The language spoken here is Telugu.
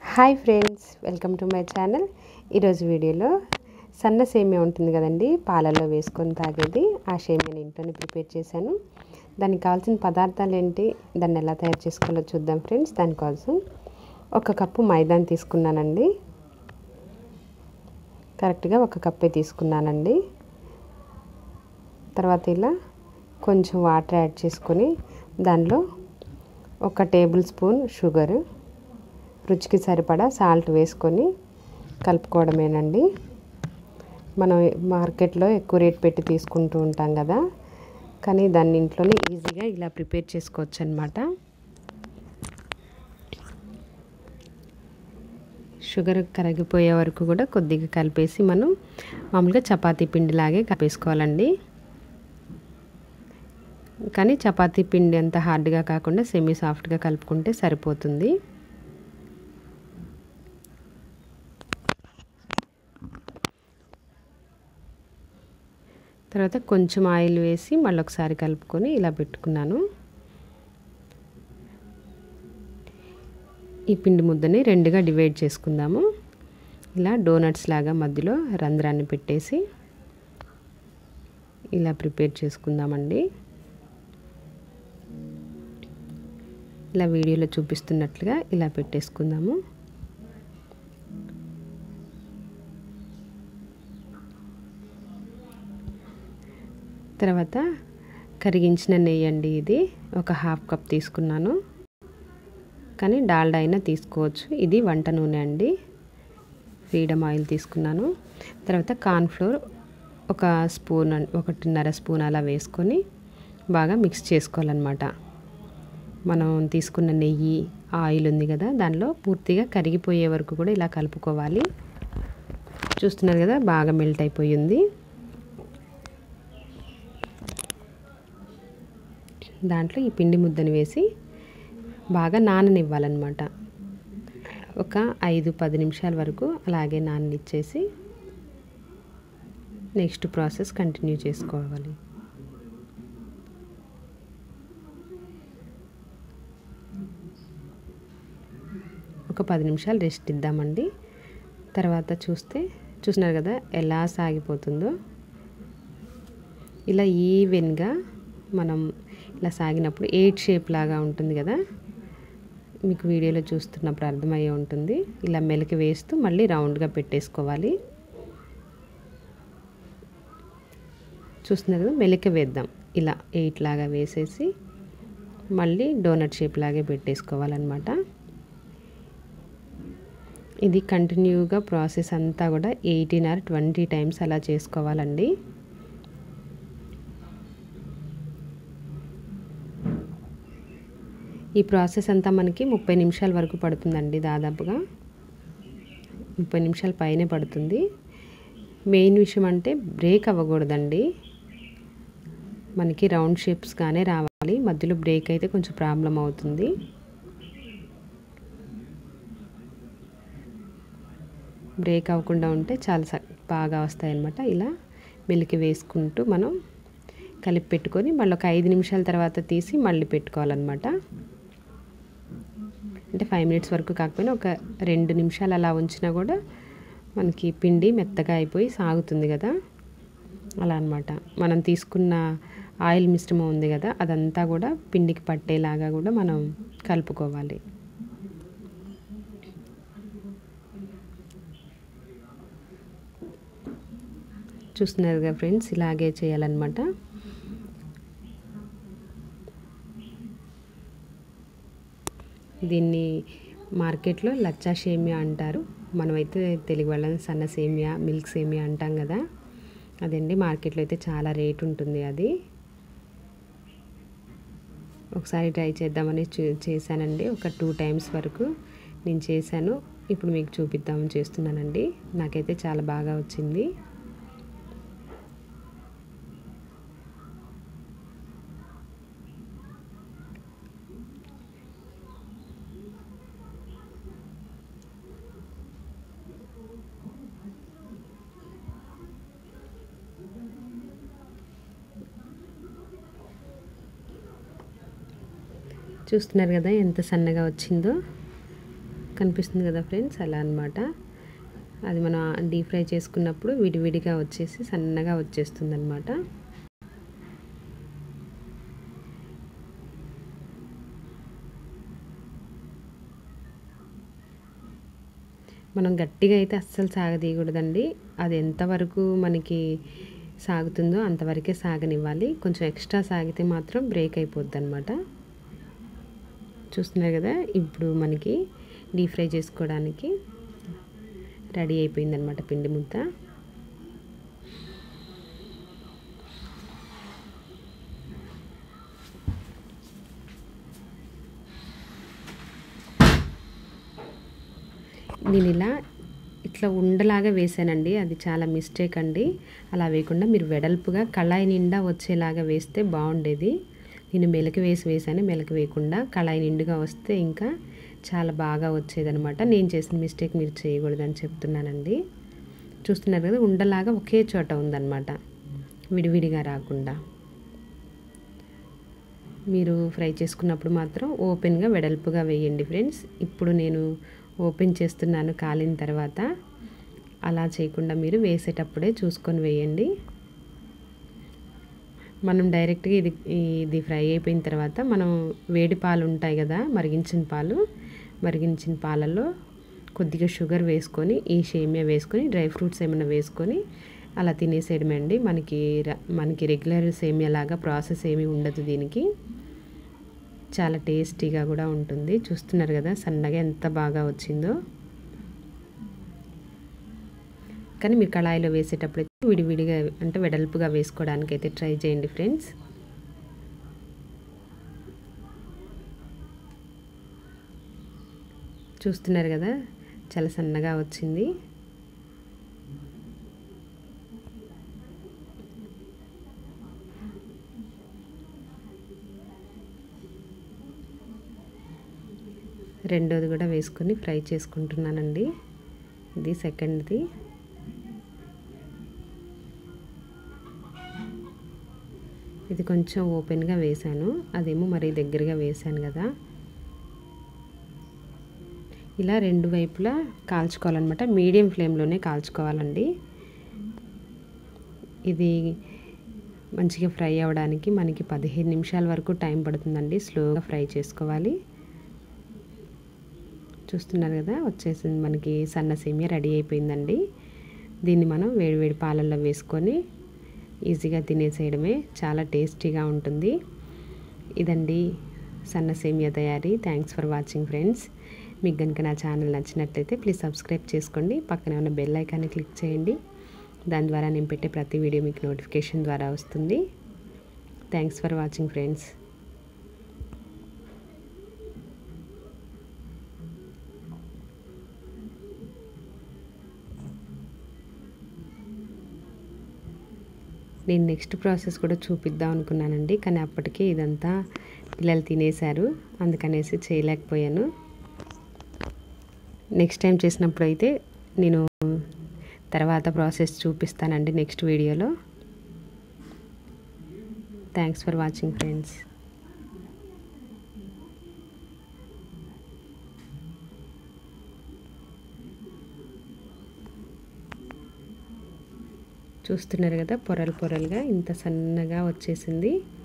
hi friends welcome to my channel ఈరోజు వీడియోలో సన్న సేమియా ఉంటుంది కదండి పాలల్లో వేసుకొని తాగేది ఆ సేమియాని ఇంట్లోనే ప్రిపేర్ చేశాను దానికి కావాల్సిన పదార్థాలు ఏంటి దాన్ని ఎలా తయారు చేసుకోవాలో చూద్దాం ఫ్రెండ్స్ దానికోసం ఒక కప్పు మైదాని తీసుకున్నానండి కరెక్ట్గా ఒక కప్పే తీసుకున్నానండి తర్వాత ఇలా కొంచెం వాటర్ యాడ్ చేసుకొని దానిలో ఒక టేబుల్ స్పూన్ షుగర్ రుచికి సరిపడా సాల్ట్ వేసుకొని కలుపుకోవడమేనండి మనం మార్కెట్లో ఎక్కువ రేట్ పెట్టి తీసుకుంటూ ఉంటాం కదా కానీ దాన్ని ఇంట్లోనే ఈజీగా ఇలా ప్రిపేర్ చేసుకోవచ్చు అనమాట షుగర్ కరిగిపోయే వరకు కూడా కొద్దిగా కలిపేసి మనం మామూలుగా చపాతీ పిండిలాగే కలిపేసుకోవాలండి కానీ చపాతీ పిండి అంత హార్డ్గా కాకుండా సెమీ సాఫ్ట్గా కలుపుకుంటే సరిపోతుంది తర్వాత కొంచెం ఆయిల్ వేసి మళ్ళీ ఒకసారి కలుపుకొని ఇలా పెట్టుకున్నాను ఈ పిండి ముద్దని రెండుగా డివైడ్ చేసుకుందాము ఇలా డోనట్స్ లాగా మధ్యలో రంధ్రాన్ని పెట్టేసి ఇలా ప్రిపేర్ చేసుకుందామండి ఇలా వీడియోలో చూపిస్తున్నట్లుగా ఇలా పెట్టేసుకుందాము తర్వాత కరిగించిన నెయ్యి అండి ఇది ఒక హాఫ్ కప్ తీసుకున్నాను కానీ డాల్డా అయినా తీసుకోవచ్చు ఇది వంట నూనె అండి ఫ్రీడమ్ ఆయిల్ తీసుకున్నాను తర్వాత కార్న్ఫ్లోర్ ఒక స్పూన్ ఒకటిన్నర స్పూన్ అలా వేసుకొని బాగా మిక్స్ చేసుకోవాలన్నమాట మనం తీసుకున్న నెయ్యి ఆయిల్ ఉంది కదా దానిలో పూర్తిగా కరిగిపోయే వరకు కూడా ఇలా కలుపుకోవాలి చూస్తున్నారు కదా బాగా మెల్ట్ అయిపోయింది దాంట్లో ఈ పిండి ముద్దని వేసి బాగా నాననివ్వాలన్నమాట ఒక ఐదు పది నిమిషాల వరకు అలాగే నాననిచ్చేసి నెక్స్ట్ ప్రాసెస్ కంటిన్యూ చేసుకోవాలి ఒక పది నిమిషాలు రెస్ట్ ఇద్దామండి తర్వాత చూస్తే చూస్తున్నారు కదా ఎలా సాగిపోతుందో ఇలా ఈవెన్గా మనం ఇలా సాగినప్పుడు ఎయిట్ షేప్ లాగా ఉంటుంది కదా మీకు వీడియోలో చూస్తున్నప్పుడు అర్థమయ్యే ఉంటుంది ఇలా మెలకి వేస్తూ మళ్ళీ రౌండ్గా పెట్టేసుకోవాలి చూస్తున్నారు కదా మెలక వేద్దాం ఇలా ఎయిట్ లాగా వేసేసి మళ్ళీ డోనట్ షేప్ లాగే పెట్టేసుకోవాలన్నమాట ఇది కంటిన్యూగా ప్రాసెస్ అంతా కూడా ఎయిటీన్ ఆర్ ట్వంటీ టైమ్స్ అలా చేసుకోవాలండి ఈ ప్రాసెస్ అంతా మనకి ముప్పై నిమిషాల వరకు పడుతుందండి దాదాపుగా ముప్పై నిమిషాల పైనే పడుతుంది మెయిన్ విషయం అంటే బ్రేక్ అవ్వకూడదండి మనకి రౌండ్ షేప్స్గానే రావాలి మధ్యలో బ్రేక్ అయితే కొంచెం ప్రాబ్లం అవుతుంది బ్రేక్ అవ్వకుండా ఉంటే చాలా బాగా వస్తాయి అన్నమాట ఇలా మెలికి వేసుకుంటూ మనం కలిపి పెట్టుకొని మళ్ళీ ఒక ఐదు నిమిషాల తర్వాత తీసి మళ్ళీ పెట్టుకోవాలన్నమాట అంటే ఫైవ్ మినిట్స్ వరకు కాకపోయినా ఒక రెండు నిమిషాలు అలా ఉంచినా కూడా మనకి పిండి మెత్తగా అయిపోయి సాగుతుంది కదా అలా అనమాట మనం తీసుకున్న ఆయిల్ మిశ్రమం ఉంది కదా అదంతా కూడా పిండికి పట్టేలాగా కూడా మనం కలుపుకోవాలి చూస్తున్నారు కదా ఫ్రెండ్స్ ఇలాగే చేయాలన్నమాట దీన్ని మార్కెట్లో లచ్చా సేమియా అంటారు మనమైతే తెలుగు వాళ్ళని సన్న సేమియా మిల్క్ సేమియా అంటాం కదా అదండి మార్కెట్లో అయితే చాలా రేట్ ఉంటుంది అది ఒకసారి ట్రై చేద్దామని చేశానండి ఒక టూ టైమ్స్ వరకు నేను చేశాను ఇప్పుడు మీకు చూపిద్దామని చేస్తున్నానండి నాకైతే చాలా బాగా వచ్చింది చూస్తున్నారు కదా ఎంత సన్నగా వచ్చిందో కనిపిస్తుంది కదా ఫ్రెండ్స్ అలా అనమాట అది మనం డీప్ ఫ్రై చేసుకున్నప్పుడు విడివిడిగా వచ్చేసి సన్నగా వచ్చేస్తుంది అనమాట మనం గట్టిగా అయితే అస్సలు సాగదీయకూడదండి అది ఎంతవరకు మనకి సాగుతుందో అంతవరకే సాగనివ్వాలి కొంచెం ఎక్స్ట్రా సాగితే మాత్రం బ్రేక్ అయిపోద్ది అనమాట చూస్తున్నారు కదా ఇప్పుడు మనకి డీప్ ఫ్రై చేసుకోవడానికి రెడీ అయిపోయిందనమాట పిండి ముద్ద నేను ఇలా ఇట్లా ఉండలాగా వేసానండి అది చాలా మిస్టేక్ అండి అలా వేయకుండా మీరు వెడల్పుగా కళాయి నిండా వచ్చేలాగా వేస్తే బాగుండేది నేను మెలక వేసి వేసాను మెలక వేయకుండా కళాయి నిండుగా వస్తే ఇంకా చాలా బాగా వచ్చేదనమాట నేను చేసిన మిస్టేక్ మీరు చేయకూడదని చెప్తున్నానండి చూస్తున్నారు కదా ఉండలాగా ఒకే చోట ఉందన్నమాట విడివిడిగా రాకుండా మీరు ఫ్రై చేసుకున్నప్పుడు మాత్రం ఓపెన్గా వెడల్పుగా వేయండి ఫ్రెండ్స్ ఇప్పుడు నేను ఓపెన్ చేస్తున్నాను కాలిన తర్వాత అలా చేయకుండా మీరు వేసేటప్పుడే చూసుకొని వేయండి మనం డైరెక్ట్గా ఇది ఇది ఫ్రై అయిపోయిన తర్వాత మనం వేడి పాలు ఉంటాయి కదా మరిగించిన పాలు మరిగించిన పాలలో కొద్దిగా షుగర్ వేసుకొని ఈ షేమియా వేసుకొని డ్రై ఫ్రూట్స్ ఏమైనా వేసుకొని అలా తినేసేయడమే అండి మనకి మనకి రెగ్యులర్ సేమియా లాగా ప్రాసెస్ ఏమీ ఉండదు దీనికి చాలా టేస్టీగా కూడా ఉంటుంది చూస్తున్నారు కదా సన్నగా ఎంత బాగా వచ్చిందో కానీ మీరు కళాయిలో వేసేటప్పుడు అయితే విడివిడిగా అంటే వెడల్పుగా వేసుకోవడానికి అయితే ట్రై చేయండి ఫ్రెండ్స్ చూస్తున్నారు కదా చాలా సన్నగా వచ్చింది రెండోది కూడా వేసుకొని ఫ్రై చేసుకుంటున్నానండి ఇది సెకండ్ది ఇది కొంచెం ఓపెన్గా వేసాను అదేమో మరి దగ్గరగా వేసాను కదా ఇలా రెండు వైపులా కాల్చుకోవాలన్నమాట మీడియం ఫ్లేమ్లోనే కాల్చుకోవాలండి ఇది మంచిగా ఫ్రై అవ్వడానికి మనకి పదిహేను నిమిషాల వరకు టైం పడుతుందండి స్లోగా ఫ్రై చేసుకోవాలి చూస్తున్నారు కదా వచ్చేసింది మనకి సన్న సేమియా రెడీ అయిపోయిందండి దీన్ని మనం వేడివేడి పాలల్లో వేసుకొని ఈజీగా తినేసేయడమే చాలా టేస్టీగా ఉంటుంది ఇదండి సన్న సేమియా తయారీ థ్యాంక్స్ ఫర్ వాచింగ్ ఫ్రెండ్స్ మీకు కనుక నా ఛానల్ నచ్చినట్లయితే ప్లీజ్ సబ్స్క్రైబ్ చేసుకోండి పక్కనే ఉన్న బెల్ ఐకాన్ని క్లిక్ చేయండి దాని ద్వారా నేను పెట్టే ప్రతి వీడియో మీకు నోటిఫికేషన్ ద్వారా వస్తుంది థ్యాంక్స్ ఫర్ వాచింగ్ ఫ్రెండ్స్ నేను నెక్స్ట్ ప్రాసెస్ కూడా చూపిద్దాం అనుకున్నానండి కానీ అప్పటికే ఇదంతా పిల్లలు తినేశారు అందుకనేసి చేయలేకపోయాను నెక్స్ట్ టైం చేసినప్పుడు అయితే నేను తర్వాత ప్రాసెస్ చూపిస్తానండి నెక్స్ట్ వీడియోలో థ్యాంక్స్ ఫర్ వాచింగ్ ఫ్రెండ్స్ చూస్తున్నారు కదా పొరలు పొరలుగా ఇంత సన్నగా వచ్చేసింది